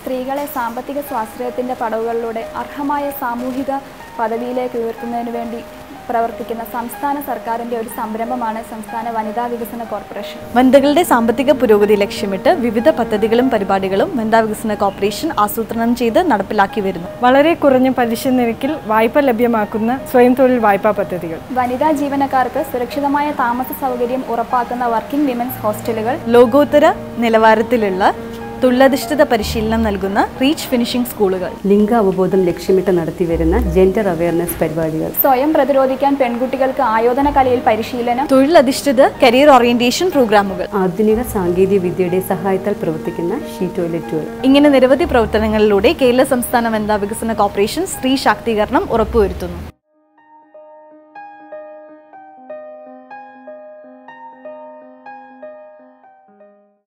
സ്ത്രീകളെ സാമ്പത്തിക സ്വാശ്രയത്തിൻ്റെ പടവുകളിലൂടെ അർഹമായ സാമൂഹിക പദവിയിലേക്ക് ഉയർത്തുന്നതിന് വേണ്ടി പ്രവർത്തിക്കുന്ന സംസ്ഥാന സർക്കാരിൻ്റെ ഒരു സംരംഭമാണ് സംസ്ഥാന വനിതാ വികസന കോർപ്പറേഷൻ വനിതകളുടെ സാമ്പത്തിക പുരോഗതി ലക്ഷ്യമിട്ട് വിവിധ പദ്ധതികളും പരിപാടികളും വനിതാ വികസന കോർപ്പറേഷൻ ആസൂത്രണം ചെയ്ത് നടപ്പിലാക്കി വരുന്നു വളരെ കുറഞ്ഞ പലിശ നിരക്കിൽ വായ്പ ലഭ്യമാക്കുന്ന സ്വയം തൊഴിൽ വായ്പാ പദ്ധതികൾ വനിതാ ജീവനക്കാർക്ക് സുരക്ഷിതമായ താമസ സൗകര്യം ഉറപ്പാക്കുന്ന വർക്കിംഗ് വിമൻസ് ഹോസ്റ്റലുകൾ ലോകോത്തര നിലവാരത്തിലുള്ള തൊഴിലധിഷ്ഠിത പരിശീലനം നൽകുന്ന റീച്ച് ഫിനിഷിംഗ് സ്കൂളുകൾ ലിംഗ അവബോധം ലക്ഷ്യമിട്ട് നടത്തിവരുന്ന ജെൻഡർ അവയർനെസ് പരിപാടികൾ സ്വയം പ്രതിരോധിക്കാൻ പെൺകുട്ടികൾക്ക് ആയോധന കലയിൽ പരിശീലനം തൊഴിലധിഷ്ഠിത കരിയർ ഓറിയന്റേഷൻ പ്രോഗ്രാമുകൾ ആധുനിക സാങ്കേതിക വിദ്യയുടെ സഹായത്താൽ പ്രവർത്തിക്കുന്ന ഷീ ടോയ്ലറ്റുകൾ ഇങ്ങനെ നിരവധി പ്രവർത്തനങ്ങളിലൂടെ കേരള സംസ്ഥാന വനിതാ വികസന കോർപ്പറേഷൻ സ്ത്രീ ശാക്തീകരണം ഉറപ്പുവരുത്തുന്നു